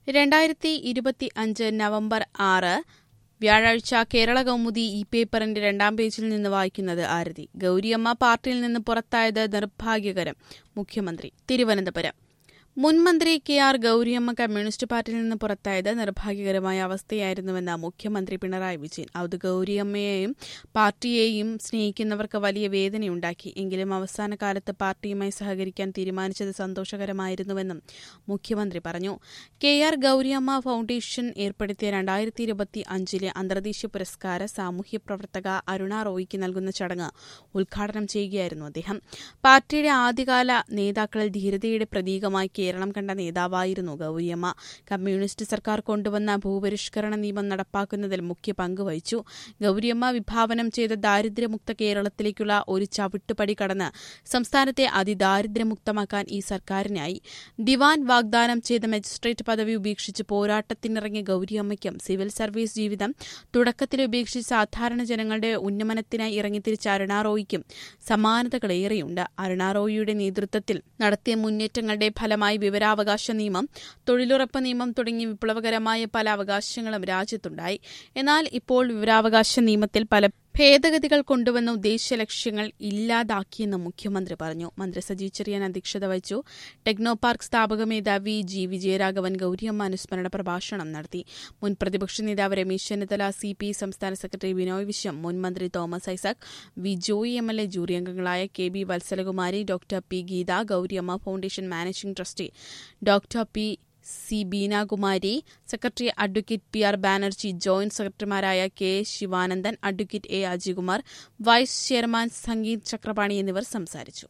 രണ്ടായിരത്തി ഇരുപത്തി അഞ്ച് നവംബർ ആറ് വ്യാഴാഴ്ച കേരള കൗമുദി ഈ പേപ്പറിന്റെ രണ്ടാം പേജിൽ നിന്ന് വായിക്കുന്നത് ആരതി ഗൌരിയമ്മ പാർട്ടിയിൽ നിന്ന് പുറത്തായത് നിർഭാഗ്യകരം മുഖ്യമന്ത്രി തിരുവനന്തപുരം മുൻ മന്ത്രി കെ ആർ ഗൌരിയമ്മ കമ്മ്യൂണിസ്റ്റ് പാർട്ടിയിൽ നിന്ന് പുറത്തായത് നിർഭാഗ്യകരമായ അവസ്ഥയായിരുന്നുവെന്ന് മുഖ്യമന്ത്രി പിണറായി വിജയൻ അത് ഗൌരിയമ്മയെയും പാർട്ടിയെയും സ്നേഹിക്കുന്നവർക്ക് വലിയ വേദനയുണ്ടാക്കി എങ്കിലും അവസാന കാലത്ത് പാർട്ടിയുമായി സഹകരിക്കാൻ തീരുമാനിച്ചത് സന്തോഷകരമായിരുന്നുവെന്നും മുഖ്യമന്ത്രി പറഞ്ഞു കെ ആർ ഗൌരിയമ്മ ഫൌണ്ടേഷൻ ഏർപ്പെടുത്തിയ രണ്ടായിരത്തി ഇരുപത്തി അഞ്ചിലെ അന്തർദേശീയ പുരസ്കാര സാമൂഹ്യ പ്രവർത്തക അരുണ റോയിക്ക് നൽകുന്ന ചടങ്ങ് ഉദ്ഘാടനം ചെയ്യുകയായിരുന്നു അദ്ദേഹം പാർട്ടിയുടെ ആദ്യകാല നേതാക്കളിൽ ധീരതയുടെ പ്രതീകമായി കേരളം കണ്ട നേതാവായിരുന്നു ഗൌരിയമ്മ കമ്മ്യൂണിസ്റ്റ് സർക്കാർ കൊണ്ടുവന്ന ഭൂപരിഷ്കരണ നിയമം നടപ്പാക്കുന്നതിൽ മുഖ്യ പങ്ക് വഹിച്ചു ഗൌരിയമ്മ വിഭാവനം ചെയ്ത ദാരിദ്ര്യമുക്ത കേരളത്തിലേക്കുള്ള ഒരു ചവിട്ടുപടി കടന്ന് സംസ്ഥാനത്തെ അതിദാരിദ്ര്യമുക്തമാക്കാൻ ഈ സർക്കാരിനായി ദിവാൻ വാഗ്ദാനം ചെയ്ത മജിസ്ട്രേറ്റ് പദവി ഉപേക്ഷിച്ച് പോരാട്ടത്തിനിറങ്ങിയ ഗൌരിയമ്മയ്ക്കും സിവിൽ സർവീസ് ജീവിതം തുടക്കത്തിൽ ഉപേക്ഷിച്ച് സാധാരണ ജനങ്ങളുടെ ഉന്നമനത്തിനായി ഇറങ്ങിത്തിരിച്ച അരുണാറോയിക്കും സമാനതകളേറെയുണ്ട് അരുണാറോയിയുടെ നേതൃത്വത്തിൽ നടത്തിയ മുന്നേറ്റങ്ങളുടെ ഫലമായി വിവരാവകാശ നിയമം തൊഴിലുറപ്പ് നിയമം തുടങ്ങി വിപ്ലവകരമായ പല അവകാശങ്ങളും രാജ്യത്തുണ്ടായി എന്നാൽ ഇപ്പോൾ വിവരാവകാശ നിയമത്തിൽ പല ഭേദഗതികൾ കൊണ്ടുവന്ന ഉദ്ദേശ ലക്ഷ്യങ്ങൾ ഇല്ലാതാക്കിയെന്ന് മുഖ്യമന്ത്രി പറഞ്ഞു മന്ത്രി സജി ചെറിയാൻ അധ്യക്ഷത വഹിച്ചു ടെക്നോ പാർക്ക് സ്ഥാപക മേധാവി ജി വിജയരാഘവൻ ഗൌരിയമ്മ അനുസ്മരണ പ്രഭാഷണം നടത്തി മുൻ പ്രതിപക്ഷ നേതാവ് രമേശ് ചെന്നിത്തല സി പി സംസ്ഥാന സെക്രട്ടറി ബിനോയ് വിശ്വം മുൻ മന്ത്രി Thomas Isaac V Joy M L A jury അംഗങ്ങളായ K B Vatsalakumari doctor P Geetha Gouriyamma foundation managing trustee doctor P C Beenakumari secretary advocate P R Banerjee joint സെക്രട്ടറിമാരായ K Sivanandan advocate A Ajikumar vice chairman Sangeeth Chakrapani എന്നിവർ സംസാരിച്ചു